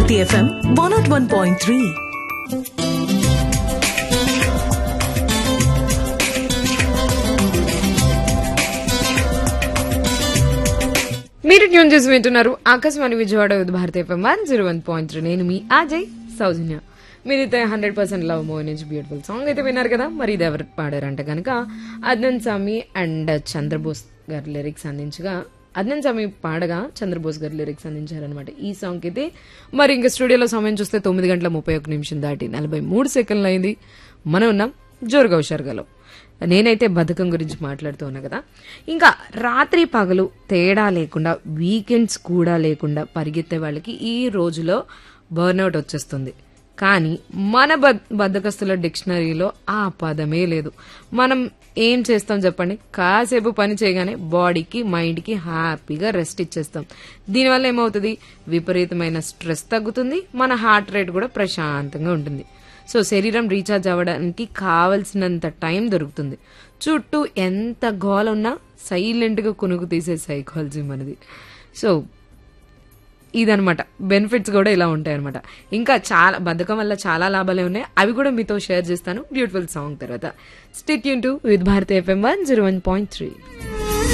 Bharati FM one not one point three మీరు tune చేసి వింటున్నారు Akashvani Vijayawada with Bharati FM one zero one point three నేను మీ అజయ్ సౌజన్య మీరైతే హండ్రెడ్ పర్సెంట్ లవ్ మూవీ నుంచి బ్యూటిఫుల్ సాంగ్ అయితే విన్నారు కదా మరి ఇది ఎవరు పాడారంటే కనుక అద్నన్ స్వామి అండ్ చంద్రబోస్ గారి లిరిక్స్ అందించగా అద్నన్ స్వామి పాడగా చంద్రబోస్ గారు లిరిక్స్ అందించారనమాట ఈ సాంగ్ అయితే మరి ఇంకా స్టూడియోలో సమయం చూస్తే తొమ్మిది గంటల ముప్పై ఒక్క నిమిషం దాటి నలభై మూడు సెకండ్లు అయింది మనం ఉన్నాం జోరుగా హుషారుగాలో నేనైతే బద్ధకం గురించి మాట్లాడుతూ ఉన్నా కదా ఇంకా రాత్రి పగలు తేడా లేకుండా వీకెండ్స్ కూడా లేకుండా పరిగెత్తే వాళ్ళకి ఈ రోజులో బర్న్అవుట్ వచ్చేస్తుంది కానీ మన బద్ బద్దకస్తుల డిక్షనరీలో ఆ పదమే లేదు మనం ఏం చేస్తాం చెప్పండి కాసేపు పని చేయగానే బాడీకి మైండ్కి హ్యాపీగా రెస్ట్ ఇచ్చేస్తాం దీనివల్ల ఏమవుతుంది విపరీతమైన స్ట్రెస్ తగ్గుతుంది మన హార్ట్ రేట్ కూడా ప్రశాంతంగా ఉంటుంది సో శరీరం రీఛార్జ్ అవ్వడానికి కావలసినంత టైం దొరుకుతుంది చుట్టూ ఎంత గోల ఉన్నా సైలెంట్గా కొనుక్కు తీసే సైకాలజీ మనది సో ఇదనమాట బెనిఫిట్స్ కూడా ఇలా ఉంటాయి అనమాట ఇంకా చాలా బద్ధకం వల్ల చాలా లాభాలే ఉన్నాయి అవి కూడా మీతో షేర్ చేస్తాను బ్యూటిఫుల్ సాంగ్ తర్వాత stay tuned to with Bharati FM one zero one point three